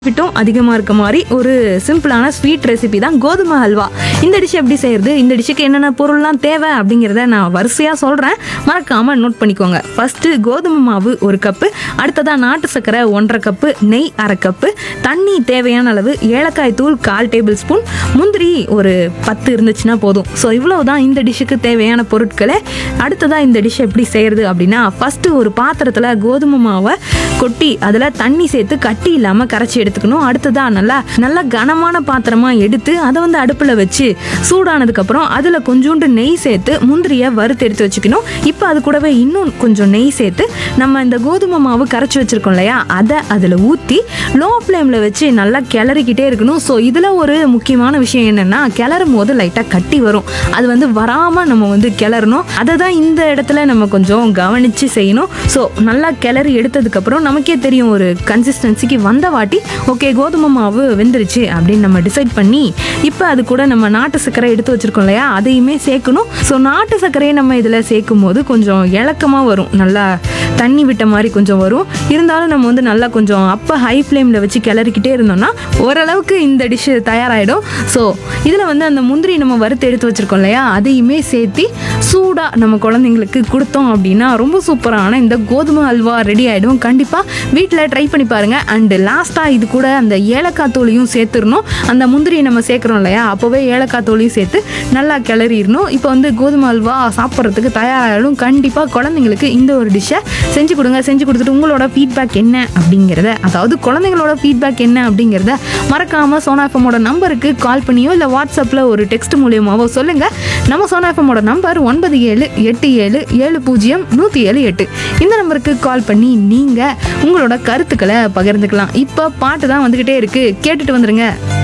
ஃபிட்டும் அதிகமாக இருக்க மாதிரி ஒரு சிம்பிளான ஸ்வீட் ரெசிபி தான் கோதுமை ஹல்வா இந்த டிஷ் எப்படி செய்யறது இந்த டிஷ்ஷுக்கு என்னென்ன பொருள்லாம் தேவை அப்படிங்கிறத நான் வரிசையாக சொல்கிறேன் மறக்காமல் நோட் பண்ணிக்கோங்க ஃபஸ்ட்டு கோதுமை மாவு ஒரு கப்பு அடுத்ததாக நாட்டு சர்க்கரை ஒன்றரை கப்பு நெய் அரை கப்பு தண்ணி தேவையான அளவு ஏலக்காய் தூள் கால் டேபிள் ஸ்பூன் முந்திரி ஒரு பத்து இருந்துச்சுன்னா போதும் ஸோ இவ்வளவு தான் இந்த டிஷ்ஷுக்கு தேவையான பொருட்களே அடுத்ததாக இந்த டிஷ் எப்படி செய்யறது அப்படின்னா ஃபஸ்ட்டு ஒரு பாத்திரத்தில் கோதுமை மாவை கொட்டி அதில் தண்ணி சேர்த்து கட்டி இல்லாமல் கரைச்சி எடுத்துக்கணும் அடுத்ததா நல்லா நல்லா கனமான பாத்திரமா எடுத்து அதை வந்து அடுப்பில் வச்சு சூடானதுக்கப்புறம் அதில் கொஞ்சோண்டு நெய் சேர்த்து முந்திரியை வறுத்து எடுத்து வச்சுக்கணும் இப்போ அது கூடவே இன்னும் கொஞ்சம் நெய் சேர்த்து நம்ம இந்த கோதுமை மாவு கரைச்சி வச்சிருக்கோம் இல்லையா அதை அதில் ஊற்றி லோ ஃப்ளேமில் வச்சு நல்லா கிளறிக்கிட்டே இருக்கணும் ஸோ இதில் ஒரு முக்கியமான விஷயம் என்னென்னா கிளறும் போது லைட்டாக கட்டி வரும் அது வந்து வராமல் நம்ம வந்து கிளறணும் அதை தான் இந்த இடத்துல நம்ம கொஞ்சம் கவனித்து செய்யணும் ஸோ நல்லா கிளறி எடுத்ததுக்கப்புறம் நமக்கே தெரியும் ஒரு கன்சிஸ்டன்சிக்கு வந்த வாட்டி ஓகே கோதுமை மாவு வெந்துருச்சு அப்படின்னு நம்ம டிசைட் பண்ணி இப்போ அது கூட நம்ம நாட்டு சர்க்கரை எடுத்து வச்சிருக்கோம் இல்லையா அதையுமே சேர்க்கணும் ஸோ நாட்டு சர்க்கரையை நம்ம இதில் சேர்க்கும் போது கொஞ்சம் இலக்கமாக வரும் நல்லா தண்ணி விட்ட மாதிரி கொஞ்சம் வரும் இருந்தாலும் நம்ம வந்து நல்லா கொஞ்சம் அப்போ ஹை ஃப்ளேமில் வச்சு கிளறிக்கிட்டே இருந்தோம்னா ஓரளவுக்கு இந்த டிஷ்ஷு தயாராகிடும் ஸோ இதில் வந்து அந்த முந்திரி நம்ம வறுத்து எடுத்து வச்சிருக்கோம் இல்லையா அதையுமே சேர்த்து சூடாக நம்ம குழந்தைங்களுக்கு கொடுத்தோம் அப்படின்னா ரொம்ப சூப்பரான இந்த கோதுமை அல்வா ரெடி ஆகிடும் கண்டிப்பாக வீட்டில் ட்ரை பண்ணி பாருங்கள் அண்டு லாஸ்ட்டாக இது கூட அந்த ஏலக்காய் தூளையும் சேர்த்துடணும் அந்த முந்திரியை நம்ம சேர்க்குறோம் இல்லையா அப்போவே ஏலக்காய் தூளையும் சேர்த்து நல்லா கிளறிடணும் இப்போ வந்து கோதுமை அல்வா சாப்பிட்றதுக்கு தயாராகிடும் கண்டிப்பாக குழந்தைங்களுக்கு இந்த ஒரு டிஷ்ஷை செஞ்சு கொடுங்க செஞ்சு கொடுத்துட்டு உங்களோட ஃபீட்பேக் என்ன அப்படிங்கிறத அதாவது குழந்தைங்களோட ஃபீட்பேக் என்ன அப்படிங்கிறத மறக்காமல் சோனாஃபமோட நம்பருக்கு கால் பண்ணியோ இல்லை வாட்ஸ்அப்பில் ஒரு டெக்ஸ்ட் மூலியமாவோ சொல்லுங்கள் நம்ம சோனாஃபமோட நம்பர் ஒன்பது ஏழு எட்டு ஏழு ஏழு பூஜ்ஜியம் நூற்றி ஏழு எட்டு இந்த நம்பருக்கு கால் பண்ணி நீங்கள் உங்களோட கருத்துக்களை பகிர்ந்துக்கலாம் இப்போ பாட்டு தான் வந்துக்கிட்டே இருக்குது கேட்டுட்டு வந்துருங்க